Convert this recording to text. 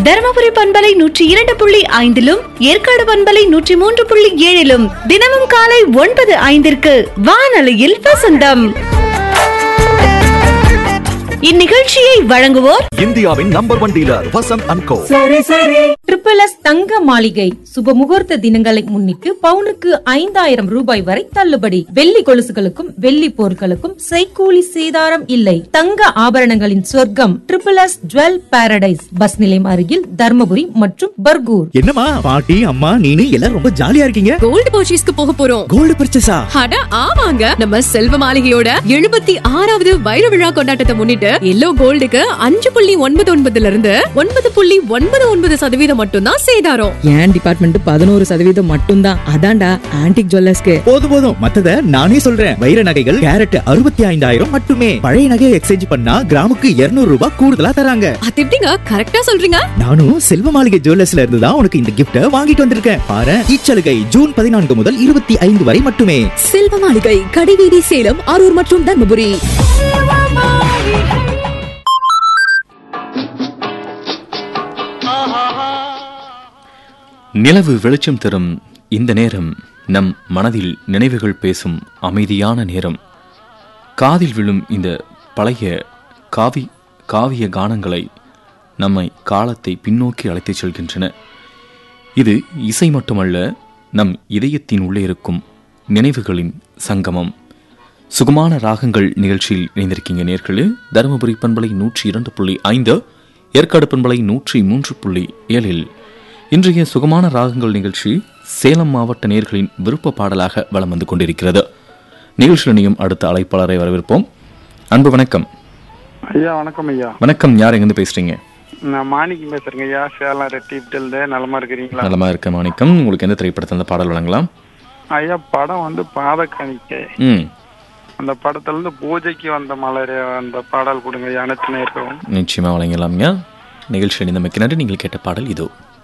தருமபுரி பண்பலை நூற்றி இரண்டு புள்ளி ஐந்திலும் ஏற்காடு பண்பலை நூற்றி மூன்று புள்ளி ஏழிலும் தினமும் காலை ஒன்பது ஐந்திற்கு வானொலியில் வசந்தம் இந்நிகழ்ச்சியை வழங்குவோர் இந்தியாவின் number one dealer Vasanth and co triple S Thanga Maligai சுப முகூர்த்த தினங்களை முன்னிட்டு பவுனுக்கு ஐந்தாயிரம் ரூபாய் வரை தள்ளுபடி வெள்ளி கொலுசுகளுக்கும் வெள்ளி பொருட்களுக்கும் செய்கூலி சேதாரம் இல்லை தங்க ஆபரணங்களின் சொர்க்கம் triple S jewel paradise bus நிலையம் அருகில் தர்மபுரி மற்றும் பர்கூர் என்னம்மா பாட்டி அம்மா நீனு எல்லாரும் ரொம்ப ஜாலியா இருக்கீங்க கோல்டு பர்ச்சேஸ்க்கு போக போறோம் கோல்டு பர்ச்சேஸா அட ஆமாங்க நம்ம செல்வ மாளிகையோட எழுபத்தி ஆறாவது வைர விழா கொண்டாட்டத்தை முன்னிட்டு எல்லோ கோல்டுக்கு அஞ்சு புள்ளி ஒன்பது ஒன்பதுல இருந்து ஒன்பது புள்ளி ஒன்பது ஒன்பது சதவீதம் மட்டும்தான் சேதாரம் என் டிபார்ட்மெண்ட் பதினோரு சதவீதம் மட்டும்தான் அதான்டா ஆன்டிக் ஜுவல்லர்ஸ்க்கு போதும் போதும் மத்தத நானே சொல்றேன் வைர நகைகள் கேரட் அறுபத்தி ஐந்தாயிரம் மட்டுமே பழைய நகையை எக்ஸ்சேஞ்ச் பண்ணா கிராமுக்கு 200 ரூபாய் கூடுதலா தராங்க அது எப்படிங்க கரெக்டா சொல்றீங்க நானும் செல்வ மாளிகை ஜுவல்லர்ஸ்ல இருந்து தான் உனக்கு இந்த கிஃப்ட வாங்கிட்டு வந்திருக்கேன் பாரு இச்சலுகை ஜூன் பதினான்கு முதல் இருபத்தி ஐந்து வரை மட்டுமே செல்வ மாளிகை கடைவீதி சேலம் அரூர் மற்றும் தர்மபுரி நிலவு வெளிச்சம் தரும் இந்த நேரம் நம் மனதில் நினைவுகள் பேசும் அமைதியான நேரம் காதில் விழும் இந்த பழைய காவி காவிய கானங்களை நம்மை காலத்தை பின்னோக்கி அழைத்துச் செல்கின்றன இது இசை மட்டுமல்ல நம் இதயத்தின் உள்ளே இருக்கும் நினைவுகளின் சங்கமம் சுகமான ராகங்கள் நிகழ்ச்சியில் இணைந்திருக்கீங்க நேர்களே தருமபுரி பண்பலை நூற்றி இரண்டு புள்ளி ஐந்து ஏற்காடு பண்பலை நூற்றி மூன்று புள்ளி ஏழில் இன்றைய சுகமான ராகங்கள் நிகழ்ச்சி சேலம் மாவட்ட நேர்களின் விருப்ப பாடலாக வலம் வந்து கொண்டிருக்கிறது நிகழ்ச்சியில் இணையும் அடுத்த அழைப்பாளரை வரவேற்போம் அன்பு வணக்கம் ஐயா வணக்கம் ஐயா வணக்கம் யார் எங்கிருந்து பேசுறீங்க நான் மாணிக்கம் பேசுறேங்க ஐயா சேலம் ரெட்டிப்டில்து நலமா இருக்கிறீங்களா நலமா இருக்க மாணிக்கம் உங்களுக்கு எந்த திரைப்படத்தில் அந்த பாடல் வழங்கலாம் ஐயா படம் வந்து பாதக்காணிக்கை ம் அந்த படத்துல இருந்து பூஜைக்கு வந்த மலர் அந்த பாடல் கொடுங்க ஐயா அனைத்து நேர்களும் நிச்சயமா வழங்கலாம்யா நிகழ்ச்சி இணைந்தமைக்கு நன்றி நீங்கள் கேட்ட பாடல் இதோ